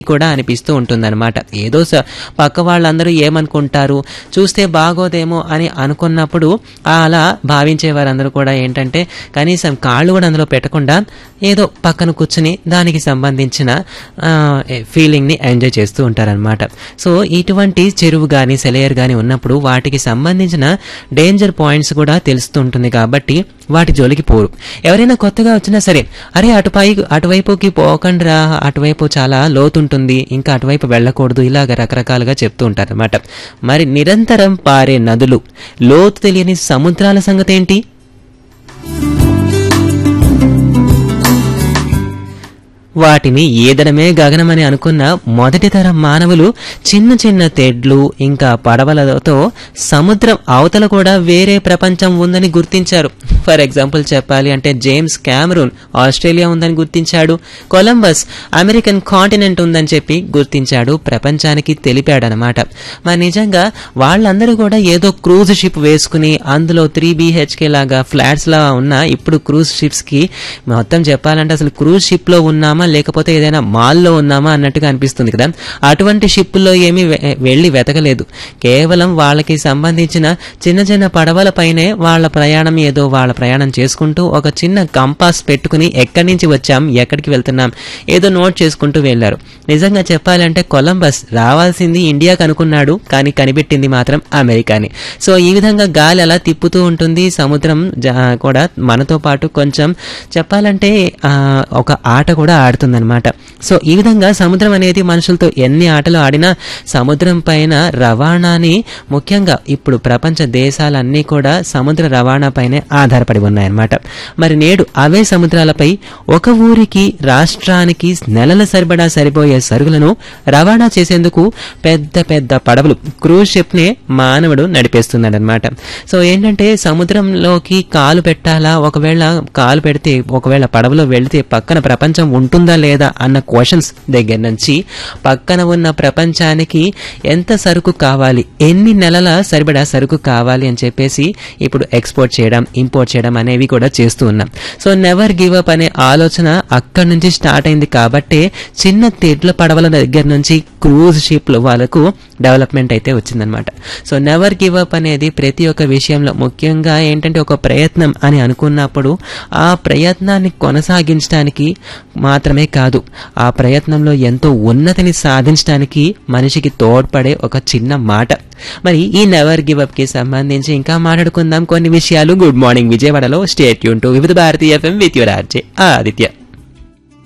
కూడా అనిపిస్తూ ఉంటుందన్నమాట ఏదో స- పక్క వాళ్ళందరూ ఏమనుకుంటారు చూస్తే బాగోదేమో అని అనుకున్నప్పుడు అలా భావించే వారందరూ కూడా ఏంటంటే కనీసం కాళ్ళు కూడా అందులో పెట్టకుండా ఏదో పక్కన కూర్చుని దానికి సంబంధించిన ఆ, ఫీలింగ్ని ఎంజాయ్ చేస్తూ ఉంటారనమాట సో ఇటువంటి చెరువు కానీ సెలయర్ కానీ ఉన్నప్పుడు వాటికి సంబంధించిన డేంజర్ పాయింట్స్ కూడా తెలుస్తూ ఉంటుంది కాబట్టి వాటి జోలికి పోరు ఎవరైనా కొత్తగా వచ్చినా సరే అరే అటుపై అటువైపుకి పోకండ్రా అటువైపు చాలా లోతుంటుంది ఇంకా అటువైపు వెళ్ళకూడదు ఇలాగ రకరకాలుగా చెప్తూ ఉంటారన్నమాట మరి నిరంతరం పారే నదులు లోతు తెలియని సముద్రాల సంగతి ఏంటి వాటిని ఈదడమే గగనమని అనుకున్న మొదటి తరం మానవులు చిన్న చిన్న తెడ్లు ఇంకా పడవలతో సముద్రం అవతల కూడా వేరే ప్రపంచం ఉందని గుర్తించారు ఫర్ ఎగ్జాంపుల్ చెప్పాలి అంటే జేమ్స్ క్యామరూన్ ఆస్ట్రేలియా ఉందని గుర్తించాడు కొలంబస్ అమెరికన్ కాంటినెంట్ ఉందని చెప్పి గుర్తించాడు ప్రపంచానికి తెలిపాడనమాట మరి నిజంగా వాళ్ళందరూ కూడా ఏదో క్రూజ్ షిప్ వేసుకుని అందులో త్రీ బీహెచ్కే లాగా ఫ్లాట్స్ లా ఉన్న ఇప్పుడు క్రూజ్ షిప్స్ కి మొత్తం చెప్పాలంటే అసలు క్రూజ్ షిప్ లో ఉన్నామా లేకపోతే ఏదైనా మాల్లో ఉన్నామా అన్నట్టుగా అనిపిస్తుంది కదా అటువంటి షిప్పుల్లో ఏమీ వె- వెళ్ళి వెతకలేదు కేవలం వాళ్ళకి సంబంధించిన చిన్న చిన్న పడవల పైనే వాళ్ళ ప్రయాణం ఏదో వాళ్ళ ప్రయాణం చేసుకుంటూ ఒక చిన్న కంపాస్ పెట్టుకుని ఎక్కడి నుంచి వచ్చాం ఎక్కడికి వెళ్తున్నాం ఏదో నోట్ చేసుకుంటూ వెళ్ళారు నిజంగా చెప్పాలంటే కొలంబస్ రావాల్సింది ఇండియాకి అనుకున్నాడు కానీ కనిపెట్టింది మాత్రం అమెరికాని సో ఈ విధంగా గాలి అలా తిప్పుతూ ఉంటుంది సముద్రం జా- కూడా మనతో పాటు కొంచెం చెప్పాలంటే ఆ, ఒక ఆట కూడా ఆడుతుందన్నమాట సో ఈ విధంగా సముద్రం అనేది మనుషులతో ఎన్ని ఆటలు ఆడినా సముద్రం పైన రవాణాని ముఖ్యంగా ఇప్పుడు ప్రపంచ దేశాలన్నీ కూడా సముద్ర రవాణా పైనే ఆధారపడి ఉన్నాయన్నమాట మరి నేడు అవే సముద్రాలపై ఒక ఊరికి రాష్ట్రానికి నెలల సరిపడా సరిపోయే సరుకులను రవాణా చేసేందుకు పెద్ద పెద్ద పడవలు క్రూజ్ షిప్ నే మానవుడు నడిపేస్తున్నాడనమాట సో ఏంటంటే సముద్రంలోకి కాలు పెట్టాలా ఒకవేళ కాలు పెడితే ఒకవేళ పడవలో వెళితే పక్కన ప్రపంచం ఉంటుందా లేదా అన్న క్వశ్చన్స్ దగ్గర నుంచి పక్కన ఉన్న ప్రపంచానికి ఎంత సరుకు కావాలి ఎన్ని నెలల సరిపడా సరుకు కావాలి అని చెప్పేసి ఇప్పుడు ఎక్స్పోర్ట్ చేయడం ఇంపోర్ట్ చేయడం అనేవి కూడా చేస్తూ ఉన్నాం సో నెవర్ గివ్ అప్ అనే ఆలోచన అక్కడి నుంచి స్టార్ట్ అయింది కాబట్టే చిన్న తెడ్ల పడవల దగ్గర నుంచి క్రూజ్ షిప్ల వాళ్ళకు డెవలప్మెంట్ అయితే వచ్చిందనమాట సో నెవర్ గివ్ అప్ అనేది ప్రతి ఒక్క విషయంలో ముఖ్యంగా ఏంటంటే ఒక ప్రయత్నం అని అనుకున్నప్పుడు ఆ ప్రయత్నాన్ని కొనసాగించడానికి మాత్రమే కాదు ఆ ప్రయత్నంలో ఎంతో ఉన్నతిని సాధించడానికి మనిషికి తోడ్పడే ఒక చిన్న మాట మరి ఈ నెవర్ గివ్ అప్ కి సంబంధించి ఇంకా మాట్లాడుకుందాం కొన్ని విషయాలు గుడ్ మార్నింగ్ విజయవాడలో స్టేట్ యూన్ టు వివిధ భారతీయ FM with your RJ Aditya